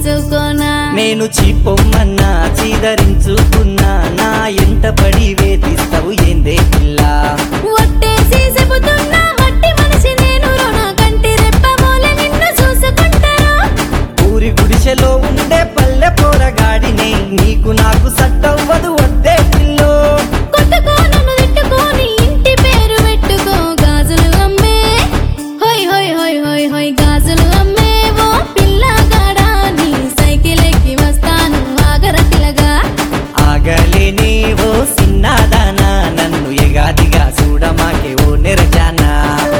చేసుకోనా నేను చీపొమ్మన్నా చీదరించుకున్నా నా ఎంట పడి వేధిస్తావు ఏందే పిల్ల ఒట్టేసి చెబుతున్నా మట్టి మనిషి నేను రుణ కంటి రెప్పమూలె నిన్ను చూసుకుంటారా ఊరి గుడిసెలో ఉండే పల్లె పోరగాడిని నీకు నాకు సట్టవ్వదు వద్దే పిల్లో కొట్టుకో నన్ను తిట్టుకోని ఇంటి పేరు పెట్టుకో గాజులు అమ్మే హోయ్ హోయ్ హోయ్ హోయ్ హోయ్ గాజులు అమ్మే ఓ పిల్లగాడా నీ సైకిల్ ఎక్కి వస్తాను ఆగర పిల్లగా ఆగలేని ఓ సిన్నదానా నన్ను ఎగాదిగా చూడమాకే ఓ నిరజానా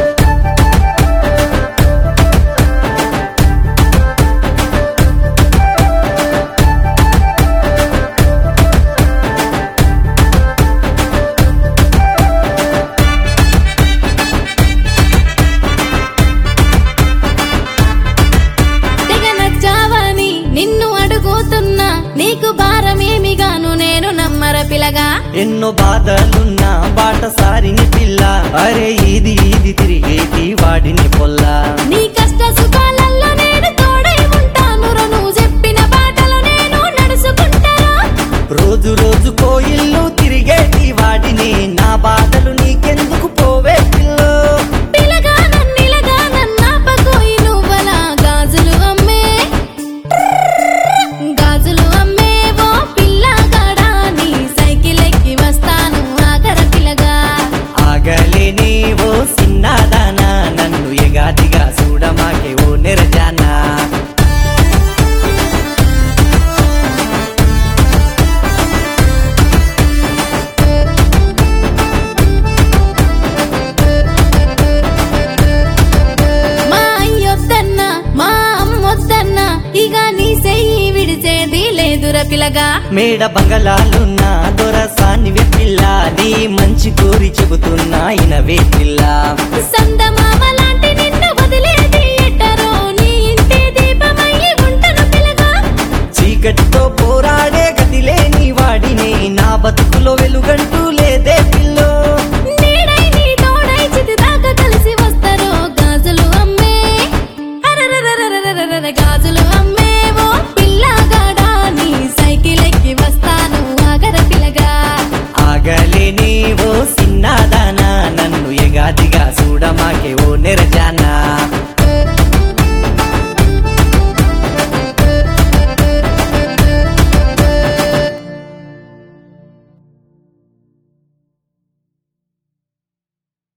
తెగ నచ్చావని నిన్ను అడుగుతున్నా నీకు భారమేమిగాను నేను నమ్మర పిల్లగా ఎన్నో బాధలున్నా బాటసారిని పిల్ల అరే ఇది ఇది తిరిగేటి వాడిని పొల్లా నీ కష్ట సుఖాలలో నేను తోడై ఉంటాను రా నువ్వు చెప్పిన బాటలో నేను నడుచుకుంటారా రోజు రోజు కోయిల్లు తిరిగేటి వాడిని నా బాధలు నీకెందుకు పోవే పిల్లో పిలగా నన్నిలగా నన్నాపకోయి నువ్వలా గాజులు అమ్మే గాజులు అమ్మే ఓ పిల్లగాడా నీ సైకిల్ ఎక్కి వస్తాను ఆగర పిల్లగా ఆగలేని ఓ సిన్నదానా నన్ను ఎగాదిగా చూడమాకే ఓ నిరజానా మా అయ్యొద్దన్నా మా అమ్మొద్దన్నా ఇక నీ చెయ్యి విడిచేది లేదురా పిల్లగా మేడ బంగళాలున్నా దొరసానివి పిల్ల నీ మంచి కోరి చెబుతున్నా ఇనవే పిల్ల సందమామ లాంటి నిన్ను వదిలేది ఎట్టరో నీ ఇంటి దీపమయ్యి ఉంటను పిల్లగా చీకటితో పోరాడే గదిలేని వాడిని నా బతుకులో వెలుగంటూ